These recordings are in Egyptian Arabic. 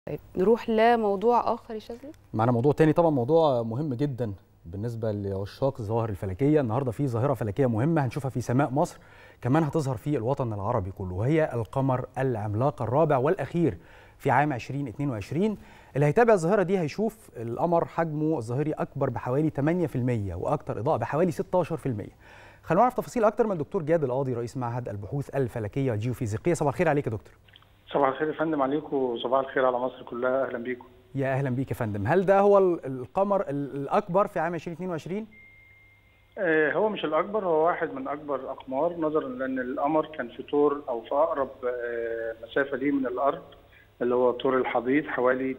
طيب نروح لموضوع اخر يا شاذلي معنا موضوع تاني طبعا موضوع مهم جدا بالنسبه لعشاق الظواهر الفلكيه النهارده في ظاهره فلكيه مهمه هنشوفها في سماء مصر كمان هتظهر في الوطن العربي كله وهي القمر العملاق الرابع والاخير في عام 2022 اللي هيتابع الظاهره دي هيشوف القمر حجمه الظاهري اكبر بحوالي 8% واكثر اضاءه بحوالي 16% خلونا نعرف تفاصيل اكتر من الدكتور جاد القاضي رئيس معهد البحوث الفلكيه والجيوفيزيقيه صباح الخير عليك يا دكتور صباح الخير يا فندم عليكم وصباح الخير على مصر كلها اهلا بيكم يا اهلا بيك يا فندم هل ده هو القمر الاكبر في عام 2022 آه هو مش الاكبر هو واحد من اكبر الاقمار نظرا لان القمر كان في طور او في اقرب آه مسافه ليه من الارض اللي هو طور الحضيض حوالي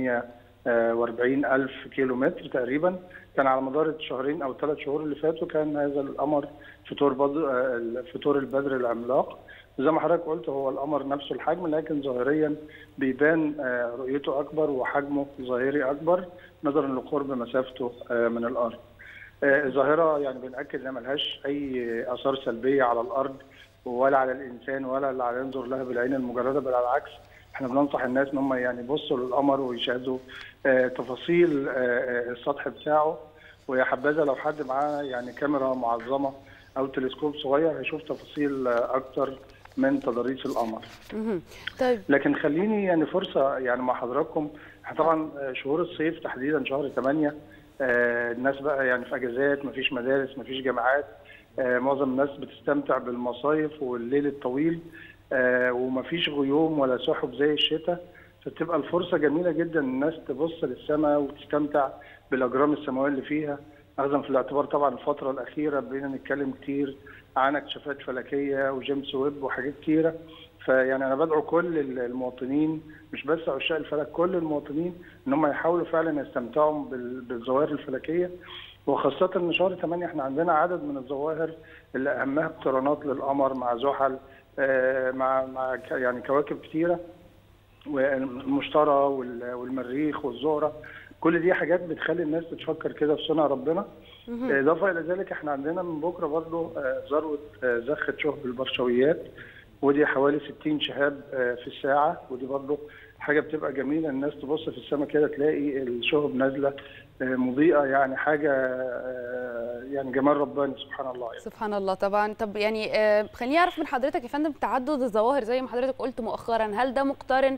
340 الف كيلو متر تقريبا كان على مدار الشهرين او الثلاث شهور اللي فاتوا كان هذا القمر في طور بدر آه في طور البدر العملاق زي ما حضرتك قلت هو القمر نفسه الحجم لكن ظاهريا بيبان رؤيته اكبر وحجمه ظاهري اكبر نظرا لقرب مسافته من الارض. الظاهره يعني بناكد انها ملهاش اي اثار سلبيه على الارض ولا على الانسان ولا اللي على ينظر لها بالعين المجرده بل على العكس احنا بننصح الناس ان هم يعني يبصوا للقمر ويشاهدوا تفاصيل السطح بتاعه ويا حبذا لو حد معاه يعني كاميرا معظمه او تلسكوب صغير هيشوف تفاصيل اكتر من تضاريس القمر. طيب لكن خليني يعني فرصه يعني مع حضراتكم احنا طبعا شهور الصيف تحديدا شهر 8 آه الناس بقى يعني في اجازات مفيش مدارس مفيش جامعات آه معظم الناس بتستمتع بالمصايف والليل الطويل آه ومفيش غيوم ولا سحب زي الشتاء فتبقى الفرصه جميله جدا الناس تبص للسماء وتستمتع بالاجرام السماويه اللي فيها اخذا في الاعتبار طبعا الفتره الاخيره بقينا نتكلم كتير عن اكتشافات فلكيه وجيمس ويب وحاجات كتيره فيعني انا بدعو كل المواطنين مش بس عشاق الفلك كل المواطنين ان هم يحاولوا فعلا يستمتعوا بالظواهر الفلكيه وخاصه ان شهر 8 احنا عندنا عدد من الظواهر اللي اهمها اقترانات للقمر مع زحل مع مع يعني كواكب كتيره والمشتري والمريخ والزهره كل دي حاجات بتخلي الناس تفكر كده في صنع ربنا اضافه الى ذلك احنا عندنا من بكره برضه ذروه زخه شهب البرشويات ودي حوالي 60 شهاب في الساعه ودي برضه حاجه بتبقى جميله الناس تبص في السماء كده تلاقي الشهب نازله مضيئه يعني حاجه يعني جمال رباني سبحان الله يعني. سبحان الله طبعا طب يعني خليني اعرف من حضرتك يا فندم تعدد الظواهر زي ما حضرتك قلت مؤخرا هل ده مقترن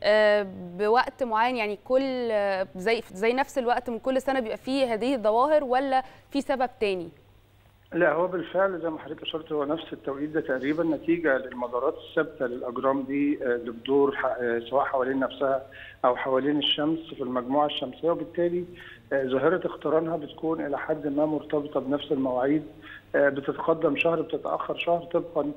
بوقت معين يعني كل زي زي نفس الوقت من كل سنه بيبقى فيه هذه الظواهر ولا في سبب تاني؟ لا هو بالفعل زي ما حضرتك اشرت هو نفس التوقيت ده تقريبا نتيجه للمدارات الثابته للاجرام دي اللي بتدور سواء حوالين نفسها او حوالين الشمس في المجموعه الشمسيه وبالتالي ظاهره اقترانها بتكون الى حد ما مرتبطه بنفس المواعيد بتتقدم شهر بتتاخر شهر طبقا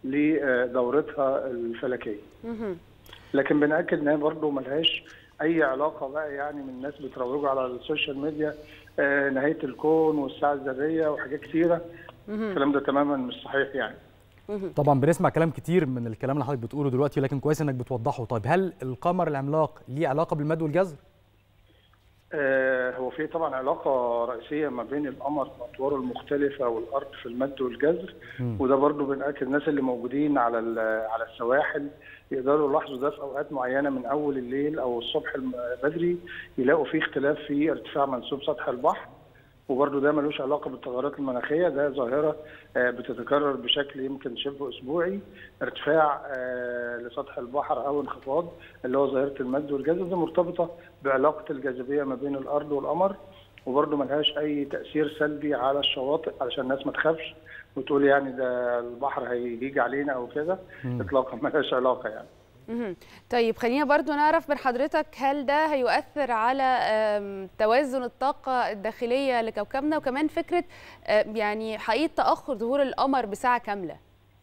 لدورتها الفلكيه. لكن بناكد ان هي برضه ملهاش اي علاقه بقى يعني من الناس بتروجوا على السوشيال ميديا آه نهايه الكون والساعه الذريه وحاجات كثيره الكلام ده تماما مش صحيح يعني طبعا بنسمع كلام كتير من الكلام اللي حضرتك بتقوله دلوقتي لكن كويس انك بتوضحه طيب هل القمر العملاق ليه علاقه بالمد والجزر؟ آه هو في طبعا علاقه رئيسيه ما بين القمر واطواره المختلفه والارض في المد والجزر م. وده برضو بنأكد الناس اللي موجودين على على السواحل يقدروا يلاحظوا ده في اوقات معينه من اول الليل او الصبح بدري يلاقوا فيه اختلاف في ارتفاع منسوب سطح البحر وبرده ده ملوش علاقه بالتغيرات المناخيه ده ظاهره بتتكرر بشكل يمكن شبه اسبوعي ارتفاع لسطح البحر او انخفاض اللي هو ظاهره المد والجزر دي مرتبطه بعلاقه الجاذبيه ما بين الارض والقمر وبرده ملهاش اي تاثير سلبي على الشواطئ علشان الناس ما تخافش وتقول يعني ده البحر هيجي علينا او كده اطلاقا ملهاش علاقه يعني طيب خلينا برضو نعرف من حضرتك هل ده هيؤثر على توازن الطاقة الداخلية لكوكبنا وكمان فكرة يعني حقيقة تأخر ظهور القمر بساعة كاملة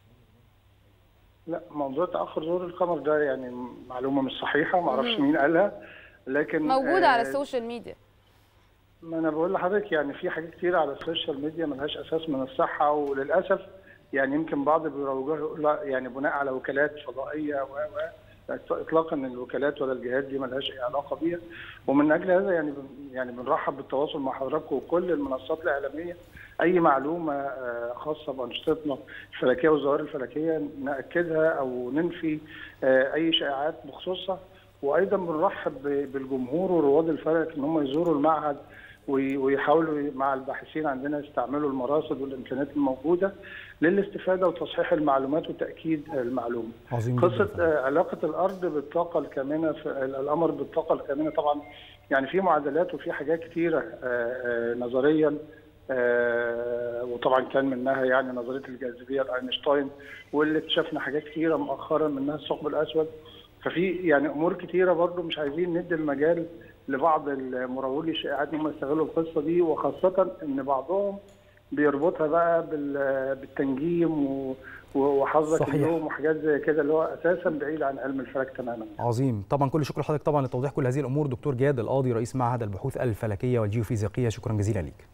لا موضوع تأخر ظهور القمر ده يعني معلومة مش صحيحة ما اعرفش مين قالها لكن موجودة آه على السوشيال ميديا ما انا بقول لحضرتك يعني في حاجات كتير على السوشيال ميديا ملهاش اساس من الصحة وللأسف يعني يمكن بعض بيروجوها يعني بناء على وكالات فضائيه و اطلاقا الوكالات ولا الجهات دي ملهاش اي علاقه بيها ومن اجل هذا يعني يعني بنرحب بالتواصل مع حضراتكم وكل المنصات الاعلاميه اي معلومه خاصه بانشطتنا الفلكيه والظواهر الفلكيه ناكدها او ننفي اي شائعات بخصوصها وايضا بنرحب بالجمهور ورواد الفلك ان هم يزوروا المعهد ويحاولوا مع الباحثين عندنا يستعملوا المراصد والامكانيات الموجوده للاستفاده وتصحيح المعلومات وتاكيد المعلومه. عظيم قصه جداً. علاقه الارض بالطاقه الكامنه في القمر بالطاقه الكامنه طبعا يعني في معادلات وفي حاجات كتيره نظريا وطبعا كان منها يعني نظريه الجاذبيه لاينشتاين واللي اكتشفنا حاجات كتيره مؤخرا منها الثقب الاسود ففي يعني امور كتيره برضو مش عايزين ندي المجال لبعض المروجي الشائعات ان هم يستغلوا القصه دي وخاصه ان بعضهم بيربطها بقى بالتنجيم وحظك صحيح. اليوم وحاجات زي كده اللي هو اساسا بعيد عن علم الفلك تماما عظيم طبعا كل شكر لحضرتك طبعا لتوضيح كل هذه الامور دكتور جاد القاضي رئيس معهد البحوث الفلكيه والجيوفيزيقيه شكرا جزيلا ليك